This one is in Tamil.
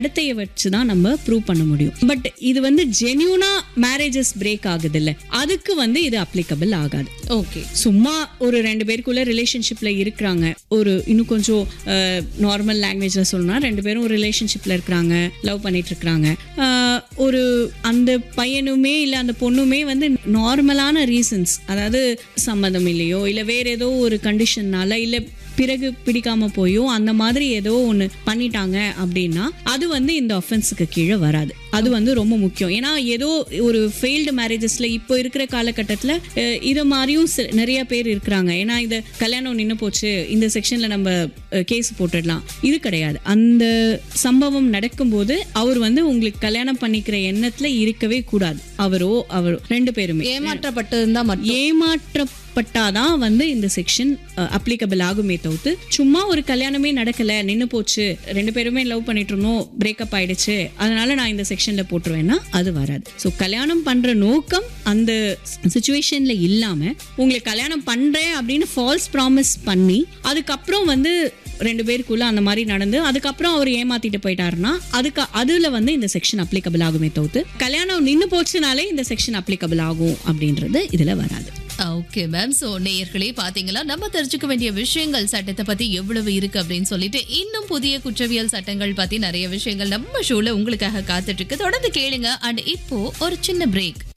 நடத்தையை வச்சு தான் நம்ம ப்ரூவ் பண்ண முடியும் பட் இது வந்து ஜென்யூனா மேரேஜஸ் பிரேக் ஆகுது இல்ல அதுக்கு வந்து இது அப்ளிகபிள் ஆகாது ஓகே சும்மா ஒரு ரெண்டு பேருக்குள்ள ரிலேஷன்ஷிப்ல இருக்கிறாங்க ஒரு இன்னும் கொஞ்சம் நார்மல் லாங்குவேஜ்ல சொல்லணும்னா ரெண்டு பேரும் ஒரு ரிலேஷன்ஷிப்ல இருக்கிறாங்க லவ் பண்ணிட்டு இருக்கிறாங்க ஒரு அந்த பையனுமே இல்ல அந்த பொண்ணுமே வந்து நார்மலான ரீசன்ஸ் அதாவது சம்மதம் இல்லையோ இல்ல வேற ஏதோ ஒரு கண்டிஷன்னால இல்ல பிறகு பிடிக்காம போயோ அந்த மாதிரி ஏதோ ஒன்று பண்ணிட்டாங்க அப்படின்னா அது வந்து இந்த ஒஃபென்ஸுக்கு கீழே வராது அது வந்து ரொம்ப முக்கியம் ஏன்னா ஏதோ ஒரு ஃபெயில்டு மேரேஜஸ்ல இப்போ இருக்கிற காலகட்டத்தில் இது மாதிரியும் சி- நிறைய பேர் இருக்கிறாங்க ஏன்னா இது கல்யாணம் நின்று போச்சு இந்த செக்ஷன்ல நம்ம கேஸ் போட்டுடலாம் இது கிடையாது அந்த சம்பவம் நடக்கும்போது அவர் வந்து உங்களுக்கு கல்யாணம் பண்ணிக்கிற எண்ணத்துல இருக்கவே கூடாது அவரோ அவரோ ரெண்டு பேருமே ஏமாற்றப்பட்டு இருந்தா மட்டும் ஏமாற்றப்பட்டாதான் வந்து இந்த செக்ஷன் அப்ளிகபிள் ஆகுமே தவிர்த்து சும்மா ஒரு கல்யாணமே நடக்கல நின்னு போச்சு ரெண்டு பேருமே லவ் பண்ணிட்டு இருந்தோம் பிரேக்கப் ஆயிடுச்சு அதனால நான் இந்த செக்ஷன்ல போட்டுருவேன்னா அது வராது ஸோ கல்யாணம் பண்ற நோக்கம் அந்த சுச்சுவேஷன்ல இல்லாம உங்களுக்கு கல்யாணம் பண்றேன் அப்படின்னு ஃபால்ஸ் ப்ராமிஸ் பண்ணி அதுக்கப்புறம் வந்து ரெண்டு பேருக்குள்ள அந்த மாதிரி நடந்து அதுக்கப்புறம் அவர் ஏமாத்திட்டு போயிட்டாருன்னா அதுக்கு அதுல வந்து இந்த செக்ஷன் அப்ளிகபிள் ஆகுமே தவிர்த்து கல்யாணம் நின்னு போச்சுனாலே இந்த செக்ஷன் அப்ளிகபிள் ஆகும் அப்படின்றது இதுல வராது ஓகே மேம் சோ நேயர்களே பாத்தீங்களா நம்ம தெரிஞ்சுக்க வேண்டிய விஷயங்கள் சட்டத்தை பத்தி எவ்வளவு இருக்கு அப்படின்னு சொல்லிட்டு இன்னும் புதிய குற்றவியல் சட்டங்கள் பத்தி நிறைய விஷயங்கள் நம்ம ஷோல உங்களுக்காக காத்துட்டு இருக்கு தொடர்ந்து கேளுங்க அண்ட் இப்போ ஒரு சின்ன பிரேக்